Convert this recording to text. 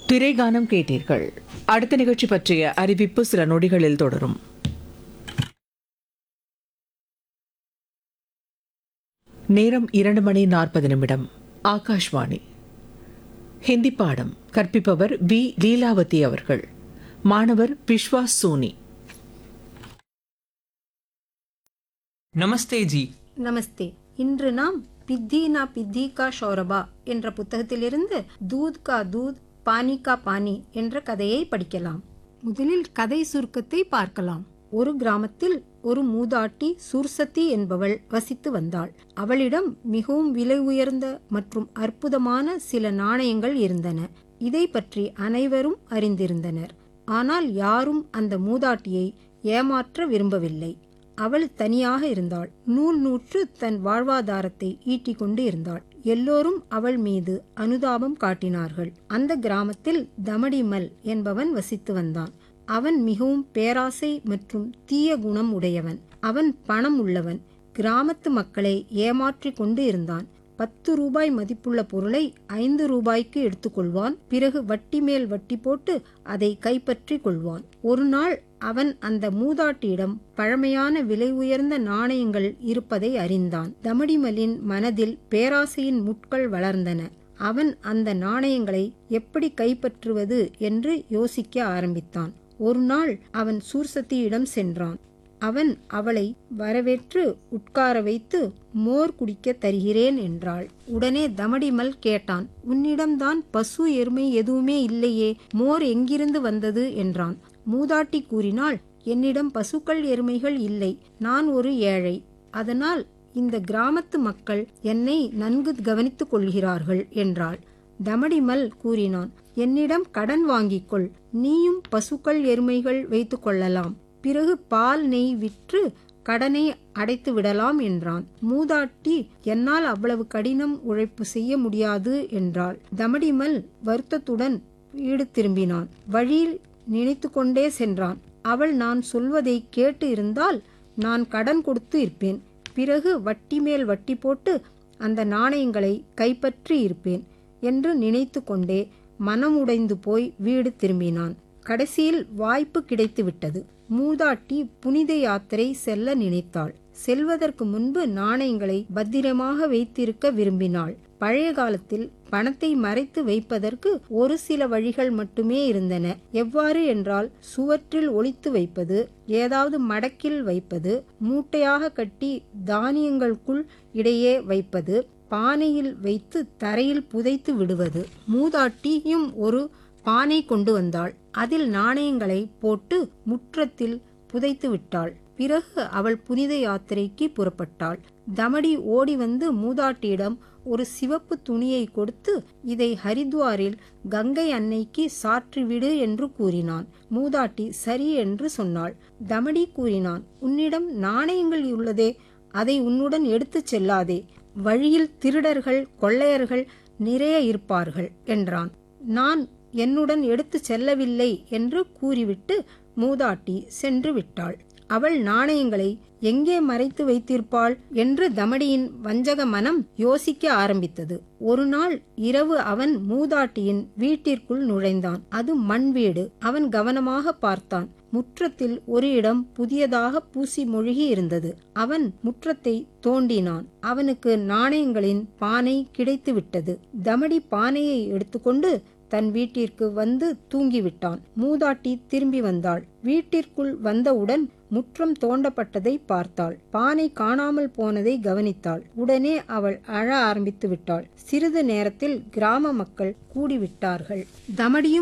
திரைகானம் கேட்டீர்கள் அடுத்த நிகழ்ச்சி பற்றிய அறிவிப்பு சில நொடிகளில் தொடரும் நேரம் இரண்டு மணி நாற்பது நிமிடம் ஆகாஷ்வாணி ஹிந்தி பாடம் கற்பிப்பவர் வி லீலாவதி அவர்கள் மாணவர் விஸ்வாஸ் சோனி नमस्ते जी நமஸ்தே இன்று நாம் பித்தி நா பித்தி கா ஷௌரபா என்ற புத்தகத்திலிருந்து தூத் கா தூத் பானி கா பானி என்ற கதையை படிக்கலாம் முதலில் கதை சுருக்கத்தை பார்க்கலாம் ஒரு கிராமத்தில் ஒரு மூதாட்டி சுர்சதி என்பவள் வசித்து வந்தாள் அவளிடம் மிகவும் விலை உயர்ந்த மற்றும் அற்புதமான சில நாணயங்கள் இருந்தன இதை பற்றி அனைவரும் அறிந்திருந்தனர் ஆனால் யாரும் அந்த மூதாட்டியை ஏமாற்ற விரும்பவில்லை அவள் தனியாக இருந்தாள் நூல் நூற்று தன் வாழ்வாதாரத்தை ஈட்டிக் கொண்டு இருந்தாள் எல்லோரும் அவள் மீது அனுதாபம் காட்டினார்கள் அந்த கிராமத்தில் தமடிமல் என்பவன் வசித்து வந்தான் அவன் மிகவும் பேராசை மற்றும் தீய குணம் உடையவன் அவன் பணம் உள்ளவன் கிராமத்து மக்களை ஏமாற்றிக் கொண்டு இருந்தான் பத்து ரூபாய் மதிப்புள்ள பொருளை ஐந்து ரூபாய்க்கு எடுத்துக்கொள்வான் பிறகு வட்டி மேல் வட்டி போட்டு அதை கைப்பற்றி கொள்வான் ஒரு நாள் அவன் அந்த மூதாட்டியிடம் பழமையான விலை உயர்ந்த நாணயங்கள் இருப்பதை அறிந்தான் தமடிமலின் மனதில் பேராசையின் முட்கள் வளர்ந்தன அவன் அந்த நாணயங்களை எப்படி கைப்பற்றுவது என்று யோசிக்க ஆரம்பித்தான் ஒரு நாள் அவன் சூர்சத்தியிடம் சென்றான் அவன் அவளை வரவேற்று உட்கார வைத்து மோர் குடிக்க தருகிறேன் என்றாள் உடனே தமடிமல் கேட்டான் உன்னிடம்தான் பசு எருமை எதுவுமே இல்லையே மோர் எங்கிருந்து வந்தது என்றான் மூதாட்டி கூறினாள் என்னிடம் பசுக்கள் எருமைகள் இல்லை நான் ஒரு ஏழை அதனால் இந்த கிராமத்து மக்கள் என்னை நன்கு கவனித்துக் கொள்கிறார்கள் என்றாள் தமடிமல் கூறினான் என்னிடம் கடன் வாங்கிக்கொள் நீயும் பசுக்கள் எருமைகள் வைத்துக் கொள்ளலாம் பிறகு பால் நெய் விற்று கடனை அடைத்து விடலாம் என்றான் மூதாட்டி என்னால் அவ்வளவு கடினம் உழைப்பு செய்ய முடியாது என்றாள் தமடிமல் வருத்தத்துடன் வீடு திரும்பினான் வழியில் நினைத்து கொண்டே சென்றான் அவள் நான் சொல்வதை கேட்டு இருந்தால் நான் கடன் கொடுத்து இருப்பேன் பிறகு வட்டி மேல் வட்டி போட்டு அந்த நாணயங்களை கைப்பற்றி இருப்பேன் என்று நினைத்து கொண்டே மனம் உடைந்து போய் வீடு திரும்பினான் கடைசியில் வாய்ப்பு கிடைத்துவிட்டது மூதாட்டி புனித யாத்திரை செல்ல நினைத்தாள் செல்வதற்கு முன்பு நாணயங்களை பத்திரமாக வைத்திருக்க விரும்பினாள் பழைய காலத்தில் பணத்தை மறைத்து வைப்பதற்கு ஒரு சில வழிகள் மட்டுமே இருந்தன எவ்வாறு என்றால் சுவற்றில் ஒளித்து வைப்பது ஏதாவது மடக்கில் வைப்பது மூட்டையாக கட்டி தானியங்களுக்குள் இடையே வைப்பது பானையில் வைத்து தரையில் புதைத்து விடுவது மூதாட்டியும் ஒரு பானை கொண்டு வந்தாள் அதில் நாணயங்களை போட்டு முற்றத்தில் புதைத்து விட்டாள் பிறகு அவள் புனித யாத்திரைக்கு புறப்பட்டாள் தமடி ஓடி வந்து மூதாட்டியிடம் ஒரு சிவப்பு துணியை கொடுத்து இதை ஹரித்வாரில் கங்கை அன்னைக்கு சாற்றிவிடு என்று கூறினான் மூதாட்டி சரி என்று சொன்னாள் தமடி கூறினான் உன்னிடம் நாணயங்கள் உள்ளதே அதை உன்னுடன் எடுத்துச் செல்லாதே வழியில் திருடர்கள் கொள்ளையர்கள் நிறைய இருப்பார்கள் என்றான் நான் என்னுடன் எடுத்துச் செல்லவில்லை என்று கூறிவிட்டு மூதாட்டி சென்று விட்டாள் அவள் நாணயங்களை எங்கே மறைத்து வைத்திருப்பாள் என்று தமடியின் வஞ்சக மனம் யோசிக்க ஆரம்பித்தது ஒரு நாள் இரவு அவன் மூதாட்டியின் வீட்டிற்குள் நுழைந்தான் அது மண் வீடு அவன் கவனமாக பார்த்தான் முற்றத்தில் ஒரு இடம் புதியதாக பூசி மொழிகி இருந்தது அவன் முற்றத்தை தோண்டினான் அவனுக்கு நாணயங்களின் பானை கிடைத்துவிட்டது தமடி பானையை எடுத்துக்கொண்டு தன் வீட்டிற்கு வந்து தூங்கிவிட்டான் மூதாட்டி திரும்பி வந்தாள் வீட்டிற்குள் வந்தவுடன் முற்றம் தோண்டப்பட்டதை பார்த்தாள் பானை காணாமல் போனதை கவனித்தாள் உடனே அவள் அழ ஆரம்பித்து விட்டாள் சிறிது நேரத்தில் கிராம மக்கள் கூடிவிட்டார்கள் தமடியும்